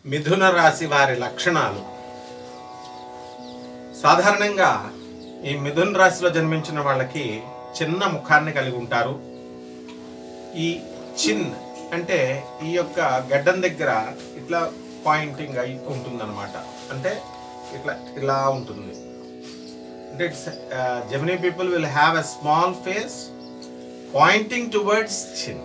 మిథున రాశి వారి లక్షణాలు సాధారణంగా ఈ మిథున రాశిలో జన్మించిన వాళ్ళకి చిన్న ముఖాన్ని కలిగి ఉంటారు ఈ చిన్ అంటే ఈ యొక్క గడ్డం దగ్గర ఇట్లా పాయింటింగ్ అయి ఉంటుందన్నమాట అంటే ఇట్లా ఇలా ఉంటుంది అంటే it's Gemini people will have a small face pointing towards chin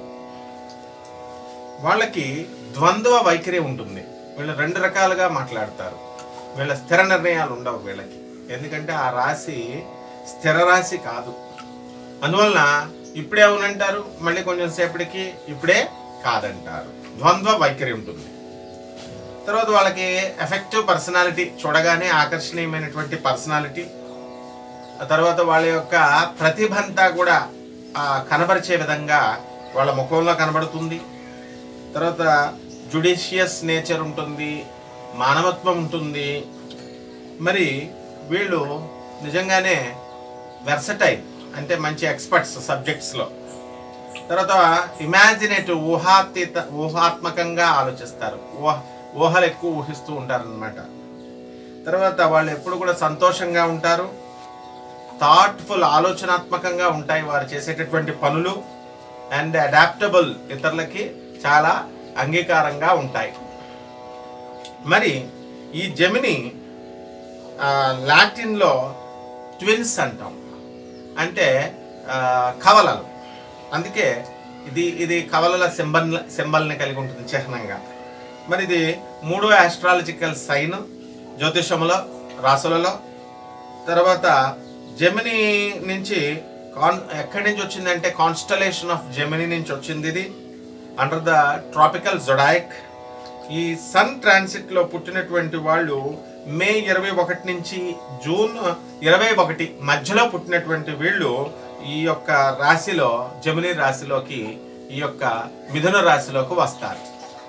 వాళ్ళకి ద్వంద్వ వైఖరి ఉంటుంది వీళ్ళు రెండు రకాలుగా మాట్లాడతారు వీళ్ళ స్థిర నిర్ణయాలు ఉండవు వీళ్ళకి ఎందుకంటే ఆ రాశి స్థిర రాశి కాదు అందువలన ఇప్పుడే అవునంటారు మళ్ళీ కొంచెం సేపటికి ఇప్పుడే కాదంటారు ద్వంద్వ వైఖరి ఉంటుంది తర్వాత వాళ్ళకి ఎఫెక్టివ్ పర్సనాలిటీ చూడగానే ఆకర్షణీయమైనటువంటి పర్సనాలిటీ ఆ తర్వాత వాళ్ళ యొక్క ప్రతిభ అంతా కూడా ఆ, కనబరిచే విధంగా వాళ్ళ ముఖంలో కనబడుతుంది తర్వాత జుడిషియస్ నేచర్ ఉంటుంది మానవత్వం ఉంటుంది మరి వీళ్ళు నిజంగానే వెర్సటైల్ అంటే మంచి ఎక్స్పర్ట్స్ సబ్జెక్ట్స్లో తర్వాత ఇమాజినేటివ్ ఊహాతీత ఊహాత్మకంగా ఆలోచిస్తారు ఊహ ఊహలు ఎక్కువ ఊహిస్తూ ఉంటారనమాట తర్వాత వాళ్ళు ఎప్పుడు కూడా సంతోషంగా ఉంటారు థాట్ఫుల్ ఆలోచనాత్మకంగా ఉంటాయి వారు చేసేటటువంటి పనులు అండ్ అడాప్టబుల్ ఇతరులకి చాలా అంగీకారంగా ఉంటాయి మరి ఈ జమిని ఆ, లాటిన్లో ట్విన్స్ అంటాం అంటే ఆ, కవలలు అందుకే ఇది ఇది కవలల సింబల్ సింబల్ని కలిగి ఉంటుంది చిహ్నంగా మరి ఇది మూడో ఆస్ట్రాలజికల్ సైన్ జ్యోతిషములో రాసులలో తర్వాత జెమిని నుంచి కాన్ ఎక్కడి నుంచి వచ్చిందంటే కాన్స్టలేషన్ ఆఫ్ జెమిని నుంచి వచ్చింది ఇది అండర్ ద ట్రాపికల్ జొడాయిక్ ఈ సన్ ట్రాన్సిట్ లో పుట్టినటువంటి వాళ్ళు మే ఇరవై ఒకటి నుంచి జూన్ ఇరవై ఒకటి మధ్యలో పుట్టినటువంటి వీళ్ళు ఈ యొక్క రాశిలో జమిని రాశిలోకి ఈ యొక్క మిథున రాశిలోకి వస్తారు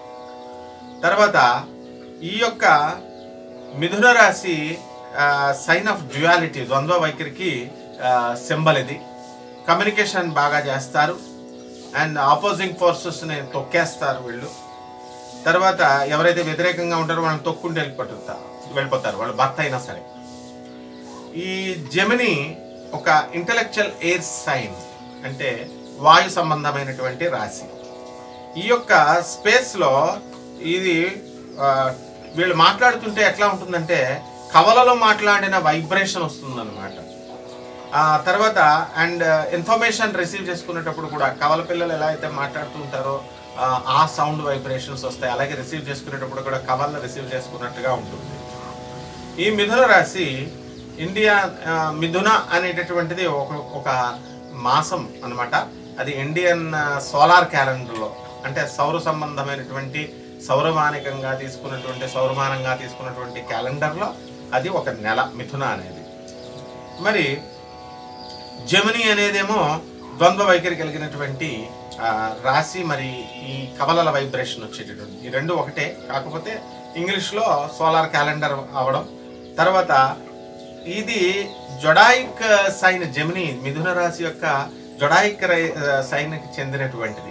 తర్వాత ఈ యొక్క మిథున రాశి సైన్ ఆఫ్ డ్యుయాలిటీ ద్వంద్వ వైఖరికి సింబల్ ఇది కమ్యూనికేషన్ బాగా చేస్తారు అండ్ ఆపోజింగ్ ఫోర్సెస్ని తొక్కేస్తారు వీళ్ళు తర్వాత ఎవరైతే వ్యతిరేకంగా ఉంటారో వాళ్ళని తొక్కుంటూ వెళ్ళిపోతారు వెళ్ళిపోతారు వాళ్ళ భర్త అయినా సరే ఈ జెమిని ఒక ఇంటలెక్చువల్ ఎయిర్ సైన్ అంటే వాయు సంబంధమైనటువంటి రాశి ఈ యొక్క స్పేస్లో ఇది ఆ, వీళ్ళు మాట్లాడుతుంటే ఎట్లా ఉంటుందంటే కవలలో మాట్లాడిన వైబ్రేషన్ వస్తుందన్నమాట ఆ తర్వాత అండ్ ఇన్ఫర్మేషన్ రిసీవ్ చేసుకునేటప్పుడు కూడా కవల పిల్లలు ఎలా అయితే మాట్లాడుతూ ఉంటారో ఆ, ఆ సౌండ్ వైబ్రేషన్స్ వస్తాయి అలాగే రిసీవ్ చేసుకునేటప్పుడు కూడా కవల్లో రిసీవ్ చేసుకున్నట్టుగా ఉంటుంది ఈ మిథున రాశి ఇండియా ఆ, మిథున అనేటటువంటిది ఒక ఒక మాసం అన్నమాట అది ఇండియన్ సోలార్ క్యాలెండర్లో అంటే సౌర సంబంధమైనటువంటి సౌరమానికంగా తీసుకున్నటువంటి సౌరమానంగా తీసుకున్నటువంటి క్యాలెండర్లో అది ఒక నెల మిథున అనేది మరి జమిని అనేదేమో ద్వంద్వ వైఖరి కలిగినటువంటి ఆ, రాశి మరి ఈ కవలల వైబ్రేషన్ వచ్చేటటువంటి ఈ రెండు ఒకటే కాకపోతే ఇంగ్లీష్లో సోలార్ క్యాలెండర్ అవడం తర్వాత ఇది జొడాయిక్ సైన్ జమిని మిథున రాశి యొక్క జొడాయిక్ రై- సైన్కి చెందినటువంటిది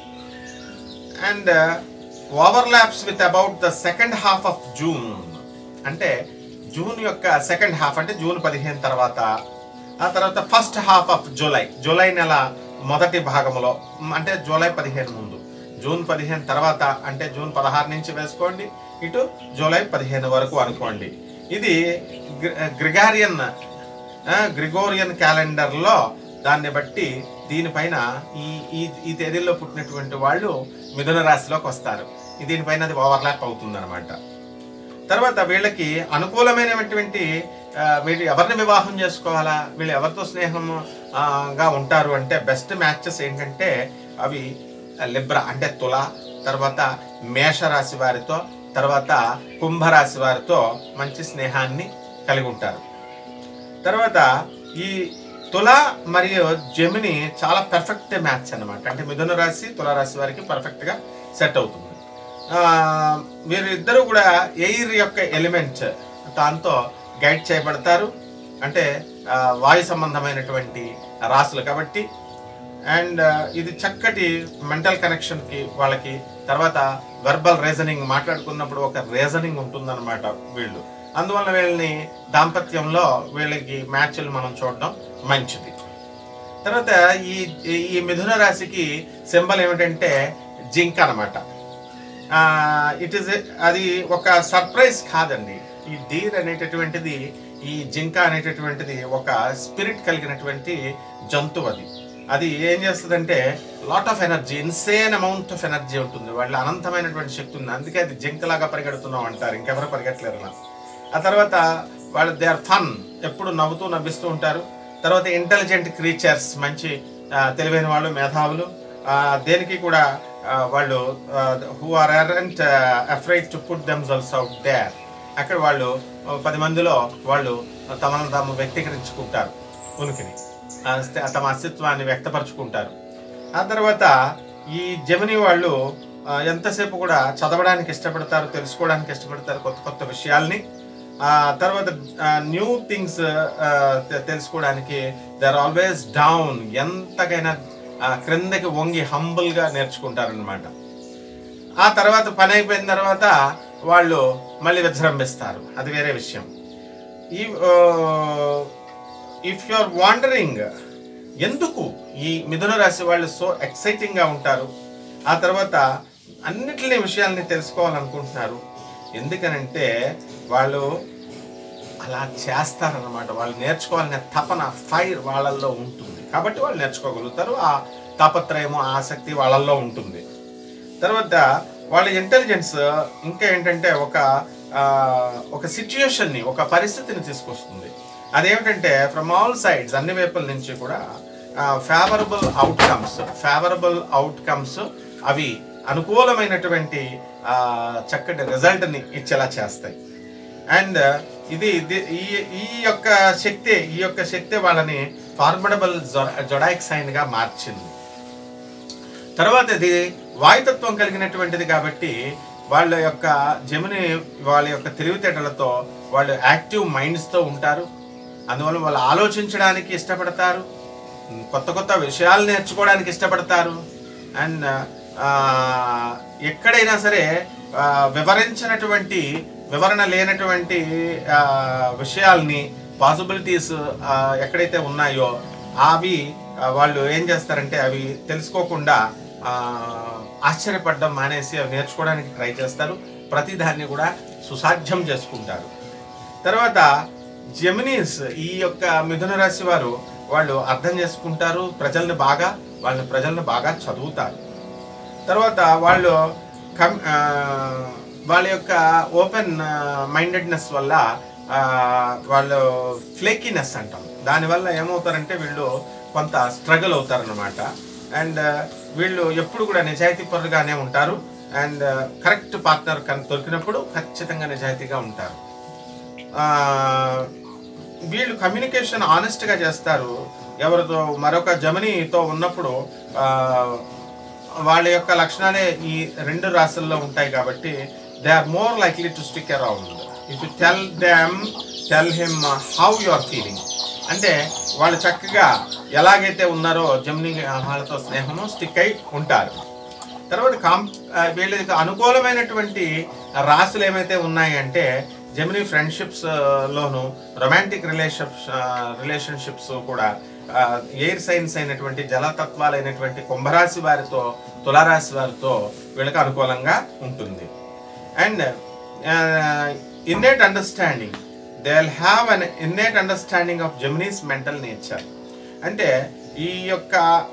and overlaps with about the second half of June అంటే జూన్ యొక్క సెకండ్ హాఫ్ అంటే జూన్ పదిహేను తర్వాత ఆ తర్వాత first half of July July నెల మొదటి భాగంలో మ్, అంటే జూలై పదిహేను ముందు జూన్ పదిహేను తర్వాత అంటే జూన్ పదహారు నుంచి వేసుకోండి ఇటు జూలై పదిహేను వరకు అనుకోండి ఇది గ్రి- గ్రిగారియన్ ఆ, గ్రిగోరియన్ క్యాలెండర్లో దాన్ని బట్టి దీనిపైన ఈ ఈ ఈ తేదీల్లో పుట్టినటువంటి వాళ్ళు మిథున రాశిలోకి వస్తారు దీనిపైన అది ఓవర్లాప్ అవుతుందన్నమాట తర్వాత వీళ్ళకి అనుకూలమైనటువంటి ఆ, వీళ్ళు ఎవరిని వివాహం చేసుకోవాలా వీళ్ళు ఎవరితో స్నేహం ఆ, గా ఉంటారు అంటే బెస్ట్ మ్యాచెస్ ఏంటంటే అవి లిబ్రా అంటే తుల తర్వాత మేషరాశి వారితో తర్వాత కుంభరాశి వారితో మంచి స్నేహాన్ని కలిగి ఉంటారు తర్వాత ఈ తుల మరియు జమిని చాలా పర్ఫెక్ట్ మ్యాచ్ అన్నమాట అంటే మిథున రాశి తుల రాశి వారికి పర్ఫెక్ట్ గా సెట్ అవుతుంది ఆ, వీరిద్దరూ కూడా ఎయిర్ యొక్క ఎలిమెంట్ దాంతో గైడ్ చేయబడతారు అంటే ఆ, వాయు సంబంధమైనటువంటి రాశులు కాబట్టి అండ్ ఇది చక్కటి మెంటల్ కనెక్షన్కి వాళ్ళకి తర్వాత వెర్బల్ రీజనింగ్ మాట్లాడుకున్నప్పుడు ఒక రీజనింగ్ ఉంటుందన్నమాట వీళ్ళు అందువల్ల వీళ్ళని దాంపత్యంలో వీళ్ళకి మ్యాచ్లు మనం చూడడం మంచిది తర్వాత ఈ ఈ మిథున రాశికి సింబల్ ఏమిటంటే జింక్ అనమాట ఇట్ ఈస్ అది ఒక సర్ప్రైజ్ కాదండి ఈ డీర్ అనేటటువంటిది ఈ జింక అనేటటువంటిది ఒక స్పిరిట్ కలిగినటువంటి జంతువు అది అది ఏం చేస్తుందంటే lot of energy insane amount of energy ఉంటుంది వాళ్ళ అనంతమైనటువంటి శక్తి ఉంది అందుకే అది జింకలాగా పరిగెడుతున్నాం అంటారు ఇంకెవరు పరిగెట్టలేరు అలా ఆ తర్వాత వాళ్ళు దే ఆర్ ఫన్ ఎప్పుడు నవ్వుతూ నవ్విస్తూ ఉంటారు తర్వాత ఇంటెలిజెంట్ క్రీచర్స్ మంచి ఆ, తెలివైన వాళ్ళు మేధావులు ఆ, దేనికి కూడా ఆ, వాళ్ళు who are aren't afraid to put themselves out there అక్కడ వాళ్ళు ఆ, పది మందిలో వాళ్ళు తమను తాము వ్యక్తీకరించుకుంటారు ఉనికిని ఆ, స్థ- తమ అస్తిత్వాన్ని వ్యక్తపరచుకుంటారు ఆ తర్వాత ఈ జమిని వాళ్ళు ఆ, ఎంతసేపు కూడా చదవడానికి ఇష్టపడతారు తెలుసుకోవడానికి ఇష్టపడతారు కొత్త కొత్త విషయాల్ని ఆ తర్వాత న్యూ థింగ్స్ తెలుసుకోవడానికి దే ఆర్ ఆల్వేస్ డౌన్ ఎంతకైనా ఆ, క్రిందకి వంగి హంబుల్గా నేర్చుకుంటారనమాట ఆ తర్వాత పని అయిపోయిన తర్వాత వాళ్ళు మళ్ళీ విజృంభిస్తారు అది వేరే విషయం ఈ ఇఫ్ యు ఆర్ వాండరింగ్ ఎందుకు ఈ మిథున రాశి వాళ్ళు సో ఎక్సైటింగ్గా ఉంటారు ఆ తర్వాత అన్నిటిని విషయాల్ని తెలుసుకోవాలనుకుంటున్నారు ఎందుకనంటే వాళ్ళు అలా చేస్తారన్నమాట వాళ్ళు నేర్చుకోవాలనే తపన ఫైర్ వాళ్ళల్లో ఉంటుంది కాబట్టి వాళ్ళు నేర్చుకోగలుగుతారు ఆ తాపత్రయము ఆ ఆసక్తి వాళ్ళల్లో ఉంటుంది తర్వాత వాళ్ళ ఇంటెలిజెన్స్ ఇంకా ఏంటంటే ఒక ఆ, ఒక సిచ్యుయేషన్ని ఒక పరిస్థితిని తీసుకొస్తుంది అదేమిటంటే ఫ్రమ్ ఆల్ సైడ్స్ అన్ని వైపుల నుంచి కూడా ఫేవరబుల్ అవుట్కమ్స్ ఫేవరబుల్ అవుట్కమ్స్ అవి అనుకూలమైనటువంటి ఆ, చక్కటి రిజల్ట్ని ఇచ్చేలా చేస్తాయి అండ్ ఇది ఇది- ఈ ఈ యొక్క శక్తి ఈ యొక్క శక్తి వాళ్ళని ఫార్మడబుల్ జొడాయిక్ సైన్ గా మార్చింది తర్వాత ఇది వాయుతత్వం కలిగినటువంటిది కాబట్టి వాళ్ళ యొక్క జమిని వాళ్ళ యొక్క తెలివితేటలతో వాళ్ళు యాక్టివ్ మైండ్స్తో ఉంటారు అందువల్ల వాళ్ళు ఆలోచించడానికి ఇష్టపడతారు కొత్త కొత్త విషయాలు నేర్చుకోవడానికి ఇష్టపడతారు అండ్ ఎక్కడైనా సరే ఆ, వివరించినటువంటి వివరణ లేనటువంటి ఆ, విషయాల్ని పాసిబిలిటీస్ ఎక్కడైతే ఉన్నాయో అవి ఆ, వాళ్ళు ఏం చేస్తారంటే అవి తెలుసుకోకుండా ఆ, ఆశ్చర్యపడడం మానేసి అవి నేర్చుకోవడానికి ట్రై చేస్తారు ప్రతి దాన్ని కూడా సుసాధ్యం చేసుకుంటారు తర్వాత జెమినీస్ ఈ యొక్క మిథున రాశి వారు వాళ్ళు అర్థం చేసుకుంటారు ప్రజల్ని బాగా వాళ్ళ ప్రజల్ని బాగా చదువుతారు తర్వాత వాళ్ళు కమ్ ఆ, వాళ్ళ యొక్క ఓపెన్ మైండెడ్నెస్ వల్ల ఆ, వాళ్ళు ఫ్లేకీనెస్ అంటాం దానివల్ల ఏమవుతారంటే వీళ్ళు కొంత స్ట్రగుల్ అవుతారనమాట అండ్ వీళ్ళు ఎప్పుడు కూడా నిజాయితీ పరులుగానే ఉంటారు అండ్ కరెక్ట్ పార్ట్నర్ దొరికినప్పుడు ఖచ్చితంగా నిజాయితీగా ఉంటారు ఆ, వీళ్ళు కమ్యూనికేషన్ ఆనెస్ట్గా చేస్తారు ఎవరితో మరొక జమనీతో ఉన్నప్పుడు ఆ, వాళ్ళ యొక్క లక్షణాలే ఈ రెండు రాశుల్లో ఉంటాయి కాబట్టి they are more likely to stick around if you tell them tell him how you are feeling అంటే వాళ్ళు చక్కగా ఎలాగైతే ఉన్నారో జమిని వాళ్ళతో స్నేహము స్టిక్ అయి ఉంటారు తర్వాత కాం ఆ, వీళ్ళకి అనుకూలమైనటువంటి రాశులు ఏమైతే ఉన్నాయంటే జమిని ఫ్రెండ్షిప్స్ లోను రొమాంటిక్ రిలేషన్స్ రిలేషన్షిప్స్ కూడా ఎయిర్ సైన్స్ అయినటువంటి జలతత్వాలైనటువంటి కుంభరాశి వారితో తులారాశి వారితో వీళ్ళకి అనుకూలంగా ఉంటుంది and innate understanding they will have an innate understanding of Gemini's mental nature అంటే ఈ యొక్క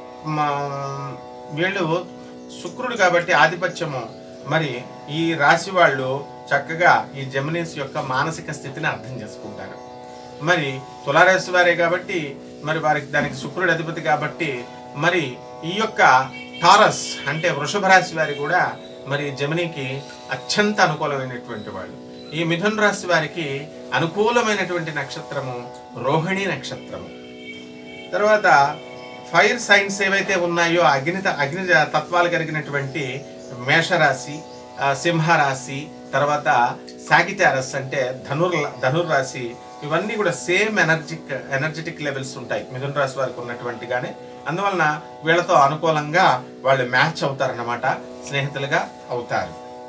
మ- వీళ్ళు శుక్రుడు కాబట్టి ఆధిపత్యము మరి ఈ రాశి వాళ్ళు చక్కగా ఈ జెమినీస్ యొక్క మానసిక స్థితిని అర్థం చేసుకుంటారు మరి తులారాశి వారే కాబట్టి మరి వారికి దానికి శుక్రుడు అధిపతి కాబట్టి మరి ఈ యొక్క టారస్ అంటే వృషభ రాశి వారి కూడా మరి జమినికి అత్యంత అనుకూలమైనటువంటి వాళ్ళు ఈ మిథున రాశి వారికి అనుకూలమైనటువంటి నక్షత్రము రోహిణి నక్షత్రము తర్వాత ఫైర్ సైన్స్ ఏవైతే ఉన్నాయో అగ్ని అగ్ని తత్వాలు కలిగినటువంటి మేషరాశి ఆ, సింహరాశి తర్వాత సాగిటారస్ అంటే ధనుర్ ధనుర్ రాశి ఇవన్నీ కూడా సేమ్ ఎనర్జిక్ ఎనర్జెటిక్ లెవెల్స్ ఉంటాయి మిథున రాశి వారికి ఉన్నటువంటి గానే అందువలన వీళ్ళతో అనుకూలంగా వాళ్ళు మ్యాచ్ అవుతారన్నమాట స్నేహితులుగా అవుతారు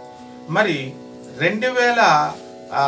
మరి రెండు వేల ఆ,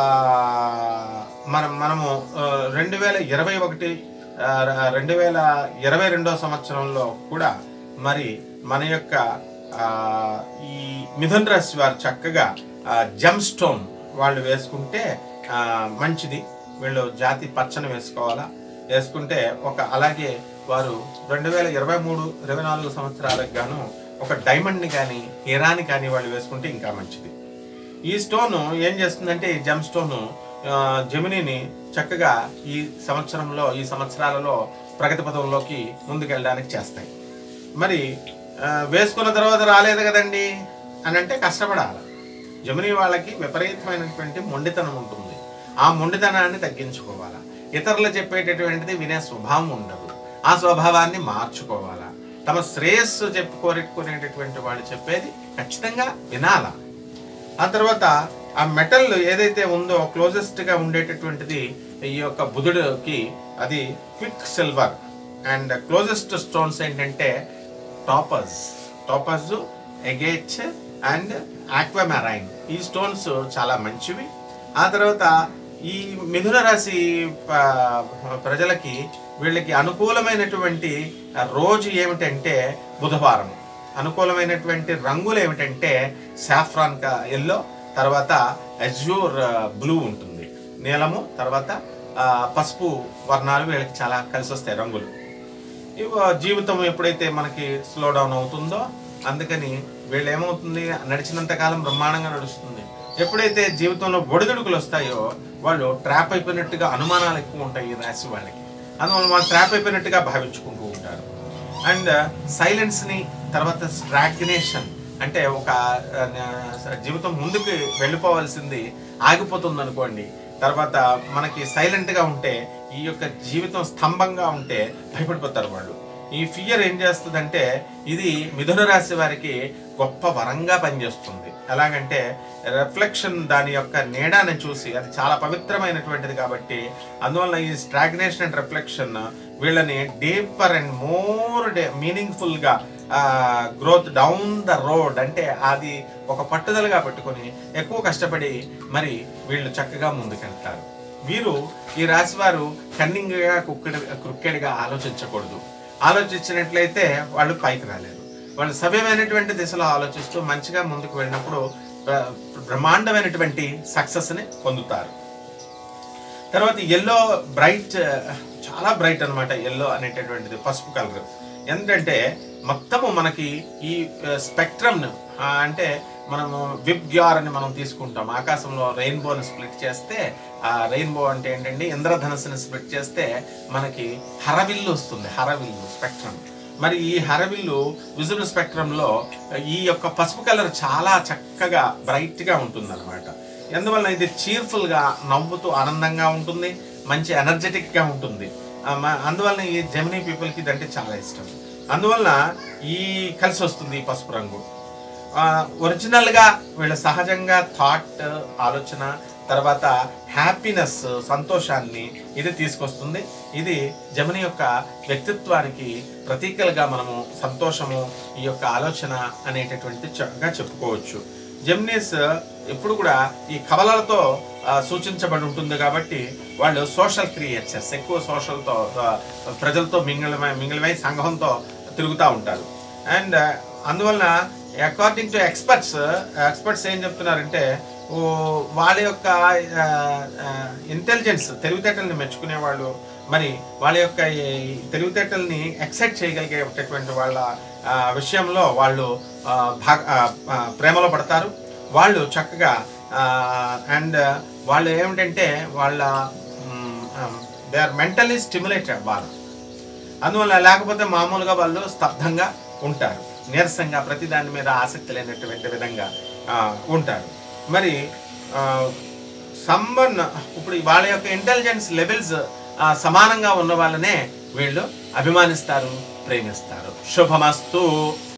మనం మనము ఆ, రెండు వేల ఇరవై ఒకటి ఆ, రెండు వేల ఇరవై రెండో సంవత్సరంలో కూడా మరి మన యొక్క ఆ, ఈ మిథున్ రాశి వారు చక్కగా జమ్ స్టోన్ వాళ్ళు వేసుకుంటే ఆ, మంచిది వీళ్ళు జాతి పచ్చని వేసుకోవాలా వేసుకుంటే ఒక అలాగే వారు రెండు వేల ఇరవై మూడు ఇరవై నాలుగు సంవత్సరాలకు గాను ఒక డైమండ్ని కానీ హీరాని కానీ వాళ్ళు వేసుకుంటే ఇంకా మంచిది ఈ స్టోన్ ఏం చేస్తుందంటే ఈ జమ్ స్టోన్ జమినీని చక్కగా ఈ సంవత్సరంలో ఈ సంవత్సరాలలో ప్రగతి పదంలోకి ముందుకెళ్ళడానికి చేస్తాయి మరి ఆ, వేసుకున్న తర్వాత రాలేదు కదండి అని అంటే కష్టపడాలి జమినీ వాళ్ళకి విపరీతమైనటువంటి మొండితనం ఉంటుంది ఆ మొండితనాన్ని తగ్గించుకోవాలా ఇతరులు చెప్పేటటువంటిది వినే స్వభావం ఉండదు ఆ స్వభావాన్ని మార్చుకోవాలా తమ శ్రేయస్సు చెప్పి కోరుకునేటటువంటి వాళ్ళు చెప్పేది ఖచ్చితంగా వినాలా ఆ తర్వాత ఆ మెటల్ ఏదైతే ఉందో క్లోజెస్ట్ గా ఉండేటటువంటిది ఈ యొక్క బుధుడికి అది quicksilver and closest stones ఏంటంటే topaz topaz agate and aquamarine ఈ స్టోన్స్ చాలా మంచివి ఆ తర్వాత ఈ మిథున రాశి ప- ప్రజలకి వీళ్ళకి అనుకూలమైనటువంటి రోజు ఏమిటంటే బుధవారం అనుకూలమైనటువంటి రంగులు ఏమిటంటే సాఫ్రాన్ ఎల్లో తర్వాత అజ్యూర్ బ్లూ ఉంటుంది నీలము తర్వాత ఆ, పసుపు వర్ణాలు వీళ్ళకి చాలా కలిసి వస్తాయి రంగులు ఇవ జీవితం ఎప్పుడైతే మనకి స్లో డౌన్ అవుతుందో అందుకని వీళ్ళు ఏమవుతుంది నడిచినంత కాలం బ్రహ్మాండంగా నడుస్తుంది ఎప్పుడైతే జీవితంలో ఒడిదుడుకులు వస్తాయో వాళ్ళు ట్రాప్ అయిపోయినట్టుగా అనుమానాలు ఎక్కువ ఉంటాయి ఈ రాశి వాళ్ళకి అందువల్ల వాళ్ళు ట్రాప్ అయిపోయినట్టుగా భావించుకుంటూ ఉంటారు అండ్ సైలెన్స్ని తర్వాత స్ట్రాగ్నేషన్ అంటే ఒక ఆ, జీవితం ముందుకు వెళ్ళిపోవాల్సింది ఆగిపోతుంది అనుకోండి తర్వాత మనకి సైలెంట్గా ఉంటే ఈ యొక్క జీవితం స్తంభంగా ఉంటే భయపడిపోతారు వాళ్ళు ఈ ఫియర్ ఏం చేస్తుందంటే ఇది మిథున రాశి వారికి గొప్ప వరంగా పనిచేస్తుంది ఎలాగంటే రిఫ్లెక్షన్ దాని యొక్క నీడాన్ని చూసి అది చాలా పవిత్రమైనటువంటిది కాబట్టి అందువల్ల ఈ స్ట్రాగ్నేషన్ అండ్ రిఫ్లెక్షన్ వీళ్ళని డీపర్ అండ్ మోర్ డే మీనింగ్ఫుల్గా గ్రోత్ డౌన్ ద రోడ్ అంటే అది ఒక పట్టుదలగా పెట్టుకొని ఎక్కువ కష్టపడి మరి వీళ్ళు చక్కగా ముందుకెళ్తారు వీరు ఈ రాశి వారు కన్నింగ్గా కుక్కడి క్రుక్కెడిగా ఆలోచించకూడదు ఆలోచించినట్లయితే వాళ్ళు పైకి రాలేరు వాళ్ళు సవ్యమైనటువంటి దిశలో ఆలోచిస్తూ మంచిగా ముందుకు వెళ్ళినప్పుడు ప్ర- బ్రహ్మాండమైనటువంటి సక్సెస్ని పొందుతారు తర్వాత ఎల్లో బ్రైట్ చాలా బ్రైట్ అన్నమాట ఎల్లో అనేటటువంటిది పసుపు కలర్ ఎందుకంటే మొత్తము మనకి ఈ స్పెక్ట్రమ్ అంటే మనము విబ్ గ్యార్ అని మనం తీసుకుంటాం ఆకాశంలో రెయిన్బోని స్ప్లిట్ చేస్తే ఆ రెయిన్బో అంటే ఏంటంటే ఇంద్రధనస్సుని స్ప్లిట్ చేస్తే మనకి హరవిల్లు వస్తుంది హరవిల్లు స్పెక్ట్రమ్ మరి ఈ హరవిల్లు విజువల్ స్పెక్ట్రంలో ఈ యొక్క పసుపు కలర్ చాలా చక్కగా బ్రైట్గా ఉంటుంది అనమాట ఎందువల్ల ఇది చీర్ఫుల్గా నవ్వుతూ ఆనందంగా ఉంటుంది మంచి ఎనర్జెటిక్గా ఉంటుంది ఆ, మ- అందువలన ఈ జెమినీ పీపుల్కి ఇదంటే చాలా ఇష్టం అందువలన ఈ కలిసి వస్తుంది ఈ పసుపు రంగు ఆ, ఒరిజినల్గా వీళ్ళ సహజంగా థాట్ ఆలోచన తర్వాత హ్యాపీనెస్ సంతోషాన్ని ఇది తీసుకొస్తుంది ఇది జమిని యొక్క వ్యక్తిత్వానికి ప్రతీకలుగా మనము సంతోషము ఈ యొక్క ఆలోచన అనేటటువంటిది చక్కగా చెప్పుకోవచ్చు జెమినీస్ ఎప్పుడు కూడా ఈ కవలలతో ఆ, సూచించబడి ఉంటుంది కాబట్టి వాళ్ళు సోషల్ క్రియేచర్స్ ఎక్కువ సోషల్తో ప్రజలతో మింగళమై మింగళమై సంఘంతో తిరుగుతూ ఉంటారు అండ్ అందువలన అకార్డింగ్ టు ఎక్స్పర్ట్స్ ఎక్స్పర్ట్స్ ఏం చెప్తున్నారంటే ఓ వాళ్ళ యొక్క ఇంటెలిజెన్స్ తెలివితేటల్ని మెచ్చుకునే వాళ్ళు మరి వాళ్ళ యొక్క ఈ తెలివితేటల్ని ఎక్సైట్ చేయగలిగేటటువంటి వాళ్ళ ఆ, విషయంలో వాళ్ళు ఆ, భాగ ఆ, ఆ, ప్రేమలో పడతారు వాళ్ళు చక్కగా అండ్ వాళ్ళు ఏమిటంటే వాళ్ళ దే ఆర్ మెంటలీ స్టిమ్యులేట్ అవ్వాలి అందువల్ల లేకపోతే మామూలుగా వాళ్ళు స్తబ్దంగా ఉంటారు నీరసంగా ప్రతి దాని మీద ఆసక్తి లేనటువంటి విధంగా ఆ, ఉంటారు మరి సంబన్ ఇప్పుడు వాళ్ళ యొక్క ఇంటెలిజెన్స్ లెవెల్స్ సమానంగా ఉన్న వాళ్ళనే వీళ్ళు అభిమానిస్తారు ప్రేమిస్తారు శుభమస్తు